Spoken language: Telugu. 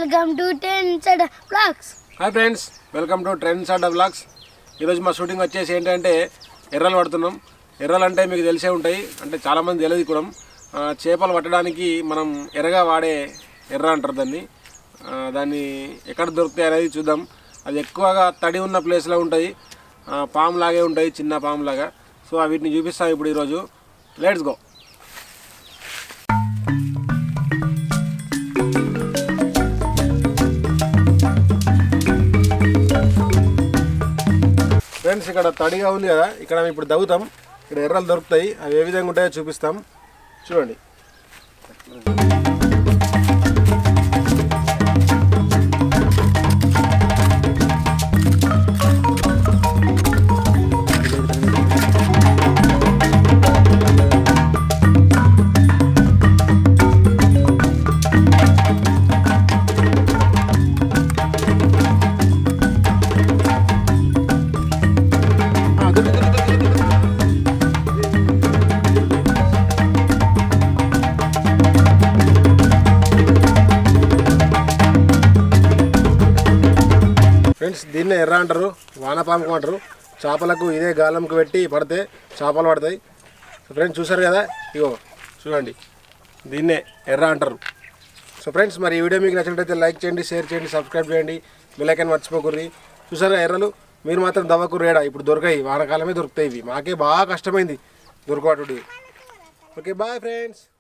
వెల్కమ్ టు టెన్ and blogs hi friends welcome to trends and blogs ఈరోజు మా షూటింగ్ వచ్చేసి ఏంటంటే ఎర్రలు పడుతున్నాం ఎర్రలు అంటే మీకు తెలిసే ఉంటాయి అంటే చాలామంది తెలియదు కూడా ఆ, చేపలు పట్టడానికి మనం ఎర్రగా వాడే ఎర్ర అంటారు దాన్ని ఆ, దాన్ని ఎక్కడ దొరుకుతాయి అనేది చూద్దాం అది ఎక్కువగా తడి ఉన్న ప్లేస్లో ఉంటాయి ఆ, పాము లాగే ఉంటాయి చిన్న పాము లాగా సో వీటిని చూపిస్తాం ఇప్పుడు ఈరోజు లెట్స్ గో ఫ్రెండ్స్ ఇక్కడ తడిగా ఉంది కదా ఇక్కడ మేము ఇప్పుడు దవ్వుతాం ఇక్కడ ఎర్రలు దొరుకుతాయి అవి ఏ విధంగా ఉంటాయో చూపిస్తాం చూడండి ఆ, దొరికి, దొరికి, దొరికి, దొరికి. ఫ్రెండ్స్ దీన్నే ఎర్ర అంటారు వానపాముకు అంటారు చేపలకు ఇదే గాలంకు పెట్టి పడితే చేపలు పడతాయి సో ఫ్రెండ్స్ చూసారు కదా ఇగో చూడండి దీన్నే ఎర్ర అంటారు సో ఫ్రెండ్స్ మరి ఈ వీడియో మీకు నచ్చినట్లయితే లైక్ చేయండి షేర్ చేయండి సబ్స్క్రైబ్ చేయండి బెల్లైకన్ మర్చిపోకుర్రి చూసారా ఎర్రలు మీరు మాత్రం దవ్వకుర్రు ఏడా ఇప్పుడు దొరకాయి వానకాలమే దొరుకుతాయి ఇవి మాకే బాగా కష్టమైంది దొరకవాటుడి ఓకే బాయ్ ఫ్రెండ్స్